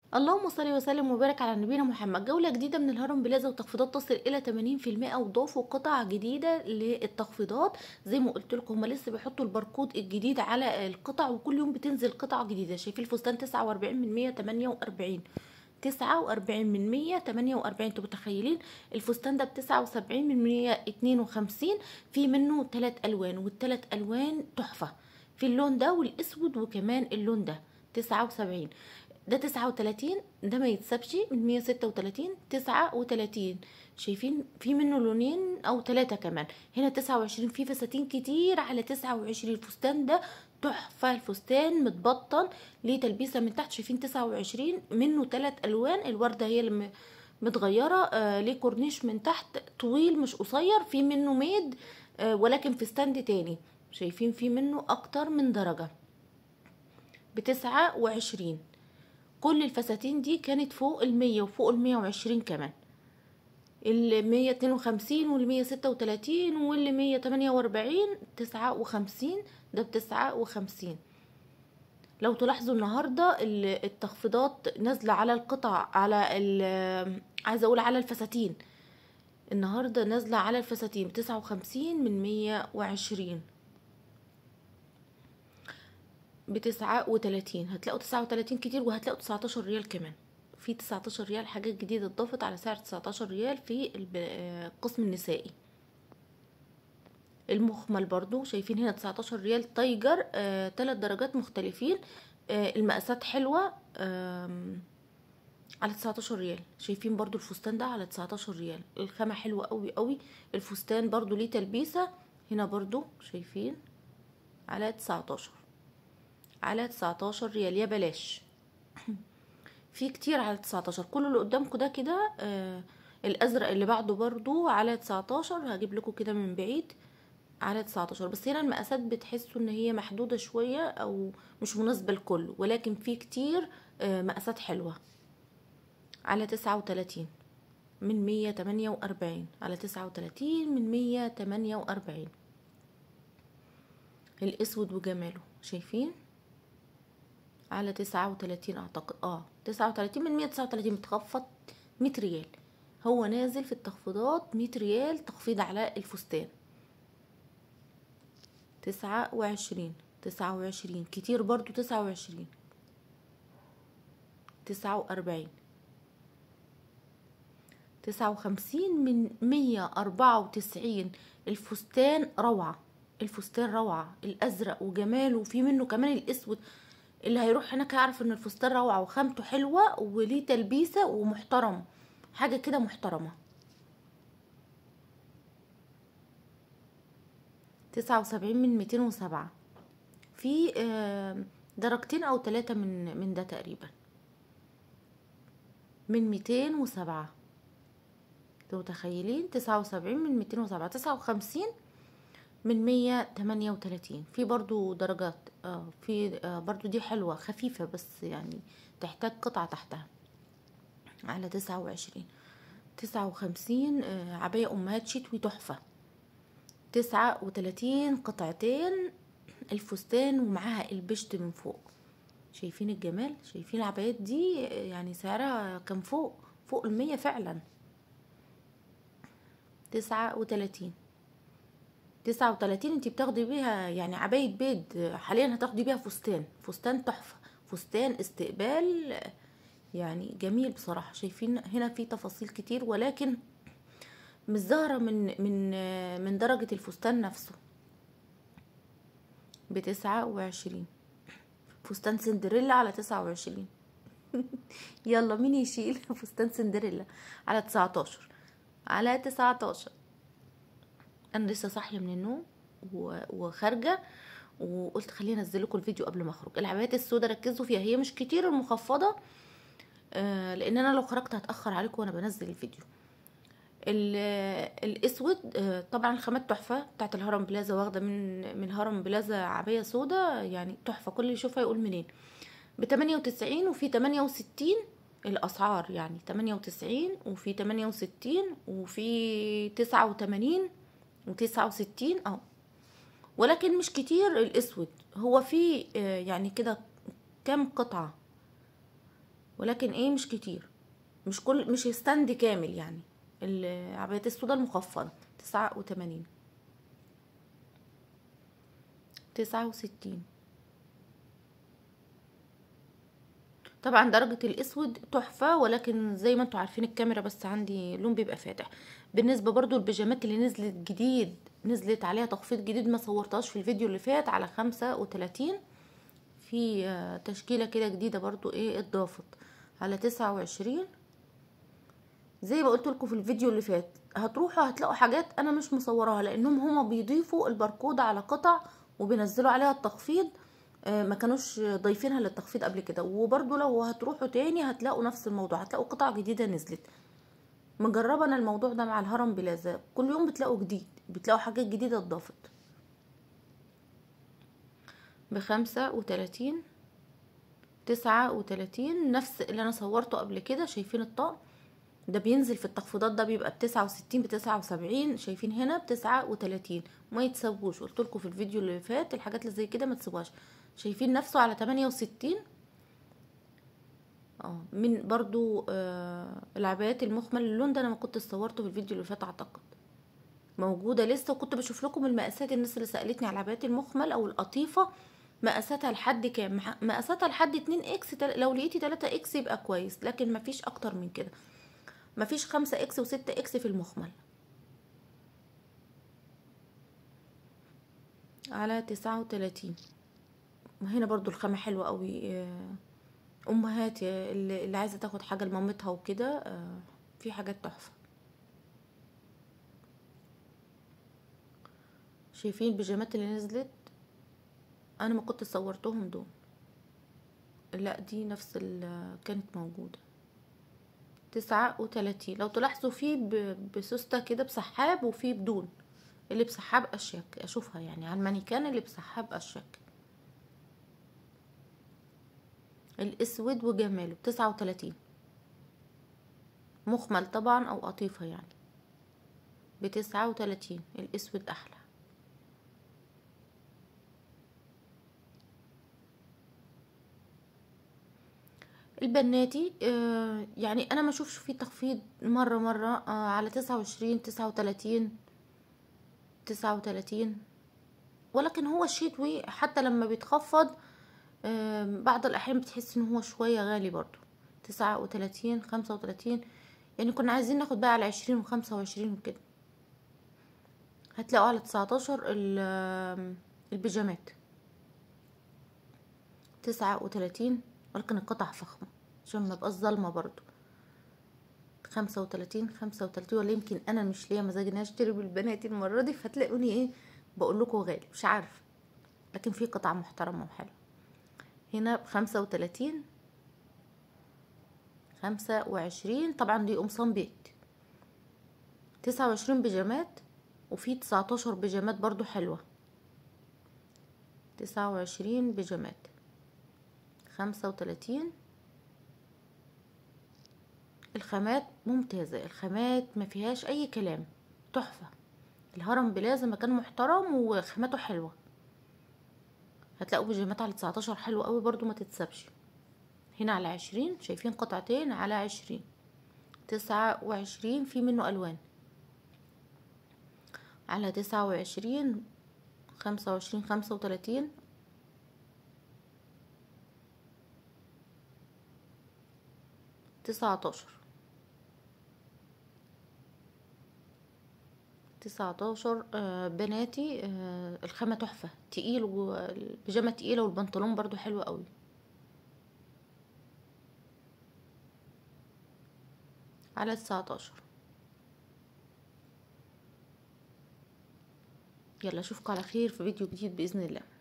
اللهم صل وسلم وبارك على نبينا محمد جولة جديدة من الهرم بلازا وتخفيضات تصل إلى 80% وضافوا قطع جديدة للتخفيضات زي ما قلت لكم هما لسه بيحطوا الباركود الجديد على القطع وكل يوم بتنزل قطع جديدة شايفين الفستان 49 من 148 49 من 148 انتوا متخيلين الفستان ده ب 79 من 152 في منه ثلاث الوان والثلاث الوان تحفه في اللون ده والاسود وكمان اللون ده 79 ده 39 ده ما يتسابش من 136 39 شايفين في منه لونين او ثلاثة كمان هنا 29 في فساتين كتير على 29 الفستان ده تحفة الفستان متبطن ليه تلبيسة من تحت شايفين 29 منه ثلاث الوان الوردة هي اللي متغيرة آه ليه كورنيش من تحت طويل مش قصير في منه ميد آه ولكن في ستاند تاني شايفين في منه اكتر من درجة بتسعة وعشرين كل الفساتين دي كانت فوق المية وفوق المية وعشرين كمان المية اتنين وخمسين والمية ستة وتلاتين واللي مية تمانية واربعين تسعة وخمسين ده بتسعة وخمسين لو تلاحظوا النهاردة التخفيضات نازلة على القطع على عايزة اقول على الفساتين النهاردة نازلة على الفساتين بتسعة وخمسين من مية وعشرين بتسعة وتلاتين هتلاقوا تسعة وتلاتين كتير وهتلاقوا تسعتاشر ريال كمان في تسعتاشر ريال حاجات جديدة اتضافت على سعر تسعتاشر ريال في القسم النسائي المخمل برضو شايفين هنا تسعتاشر ريال تايجر آه، تلات درجات مختلفين آه، المقاسات حلوة على تسعتاشر ريال شايفين برضو الفستان ده على تسعتاشر ريال الخامة حلوة قوي قوي الفستان برضو ليه تلبيسة هنا برضو شايفين على تسعتاشر على تسعتاشر ريال يا بلاش في كتير على تسعتاشر كل اللي قدامكم ده كده آه الازرق اللي بعده برضو على تسعتاشر هجيب لكم كده من بعيد على تسعتاشر بس هنا المقاسات بتحسوا ان هي محدودة شوية او مش مناسبة لكله ولكن في كتير آه مقاسات حلوة على تسعة وتلاتين من مية تمانية واربعين على تسعة وتلاتين من مية تمانية واربعين الاسود وجماله شايفين على تسعة وتلاتين اعتقد اه تسعة وتلاتين من مية تسعة وتلاتين متخفض مية ريال هو نازل في التخفيضات مية ريال تخفيض على الفستان تسعة وعشرين تسعة وعشرين كتير برضو تسعة وعشرين تسعة وأربعين تسعة وخمسين من مية أربعة وتسعين الفستان روعة الفستان روعة الأزرق وجماله وفي منه كمان الأسود اللي هيروح هناك يعرف ان الفستان روعة وخامته حلوة وليه تلبيسة ومحترم حاجة كده محترمة تسعة وسبعين من ميتين وسبعة في درجتين او تلاتة من من ده تقريبا من ميتين وسبعة انتوا متخيلين تسعة وسبعين من ميتين وسبعة تسعة وخمسين من مية تمانية وتلاتين في برضو درجات اه في آه برضو دي حلوة خفيفة بس يعني تحتاج قطعة تحتها على تسعة وعشرين تسعة وخمسين آه عباية أمهات شتوي تحفة تسعة وتلاتين قطعتين الفستان ومعاها البشت من فوق شايفين الجمال شايفين العبايات دي يعني سعرها كان فوق فوق المية فعلا تسعة وتلاتين تسعة وتلاتين انتي بتاخدي بيها يعني عباية بيض حاليا هتاخدي بيها فستان فستان تحفة فستان استقبال يعني جميل بصراحة شايفين هنا في تفاصيل كتير ولكن مش ظاهرة من من من درجة الفستان نفسه بتسعة وعشرين فستان سندريلا على تسعة وعشرين يلا مين يشيل فستان سندريلا على تسعتاشر على تسعتاشر انا لسه صاحيه من النوم وخارجه وقلت خليني انزل لكم الفيديو قبل ما اخرج العبايات السوداء ركزوا فيها هي مش كتير المخفضه آه لان انا لو خرجت هتاخر عليكم وانا بنزل الفيديو الاسود آه طبعا الخامات تحفه بتاعت الهرم بلازا واخده من من هرم بلازا عبايه سوداء يعني تحفه كل اللي يشوفها يقول منين ب 98 وفي 68 الاسعار يعني 98 وفي 68 وفي 89 وتسعة وستين اهو ولكن مش كتير الاسود هو في يعني كده كام قطعة ولكن ايه مش كتير مش كل مش ستاند كامل يعني العبايات السودا المخفضة تسعة وتمانين تسعة وستين طبعا درجة الاسود تحفة ولكن زي ما انتوا عارفين الكاميرا بس عندي لون بيبقى فاتح بالنسبة برضو البيجامات اللي نزلت جديد نزلت عليها تخفيض جديد ما صورتهاش في الفيديو اللي فات على خمسة وتلاتين في آه، تشكيلة كده جديدة برضو ايه اتضافت على تسعة وعشرين زي ما قلت لكم في الفيديو اللي فات هتروحوا هتلاقوا حاجات انا مش مصوراها لانهم هما بيضيفوا الباركود على قطع وبينزلوا عليها التخفيض آه، ما كانوش ضايفينها للتخفيض قبل كده وبرضو لو هتروحوا تاني هتلاقوا نفس الموضوع هتلاقوا قطع جديدة نزلت مجربة انا الموضوع ده مع الهرم بلازا كل يوم بتلاقوا جديد بتلاقوا حاجات جديدة اتضافت بخمسة وتلاتين تسعة وتلاتين نفس اللي انا صورته قبل كده شايفين الطقم ده بينزل في التخفيضات ده بيبقى بتسعة وستين بتسعة وسبعين شايفين هنا بتسعة وتلاتين ما يتسووش قلتلكوا في الفيديو اللي فات الحاجات اللي زي كده ما تسوهاش شايفين نفسه على تمانية وستين اه من برضو آه العبايات المخمل اللون ده انا ما كنت صورته في الفيديو اللي فات اعتقد موجوده لسه وكنت بشوف لكم المقاسات الناس اللي سالتني على العبايات المخمل او القطيفه مقاساتها لحد كام مح- مقاساتها لحد 2 اكس تل- لو لقيتي 3 اكس يبقى كويس لكن مفيش اكتر من كده مفيش 5 اكس و6 اكس في المخمل على تسعة وتلاتين هنا برضو الخامة حلوة قوي آه، امهات يا- اللي اللي عايزة تاخد حاجة لمامتها وكده آه، في حاجات تحفة شايفين البيجامات اللي نزلت انا ما كنت صورتهم دول لا دي نفس اللي كانت موجودة تسعة وتلاتين لو تلاحظوا فيه ب- بسوستة كده بسحاب وفيه بدون اللي بسحاب اشيك اشوفها يعني على المانيكان اللي بسحاب اشيك الاسود وجماله بتسعة وتلاتين مخمل طبعا او قطيفة يعني بتسعة وتلاتين الاسود احلى البناتي آه يعني انا ما اشوفش فيه تخفيض مرة مرة آه على تسعة وعشرين تسعة وتلاتين تسعة وتلاتين ولكن هو الشتوي حتى لما بيتخفض آم، بعض الأحيان بتحس إن هو شوية غالي برضو تسعة وتلاتين خمسة وتلاتين يعني كنا عايزين ناخد بقى على عشرين وخمسة وعشرين وكده هتلاقوا على تسعتاشر ال- آم، البيجامات تسعة وتلاتين ولكن القطع فخمة عشان ما بقاش ظالمة برضو خمسة وتلاتين خمسة وتلاتين ولا يمكن أنا مش ليا مزاج إن أنا أشتري بالبنات المرة دي فتلاقوني إيه بقول لكم غالي مش عارفة لكن في قطع محترمة وحلوة هنا بخمسة وتلاتين خمسة وعشرين طبعا دي قمصان بيت تسعة وعشرين بيجامات وفي تسعتاشر بيجامات برضو حلوة تسعة وعشرين بيجامات خمسة وتلاتين الخامات ممتازة الخامات ما فيهاش أي كلام تحفة الهرم بلازا مكان محترم وخاماته حلوة هتلاقوا بيجامات على 19 حلو قوي برضو ما تتسابش هنا على عشرين شايفين قطعتين على عشرين تسعة وعشرين في منه ألوان على تسعة وعشرين خمسة وعشرين خمسة وتلاتين تسعتاشر تسعتاشر آه بناتي آه الخامة تحفة تقيل والبيجامة تقيلة والبنطلون برضو حلو قوي على تسعتاشر يلا اشوفكم على خير في فيديو جديد بإذن الله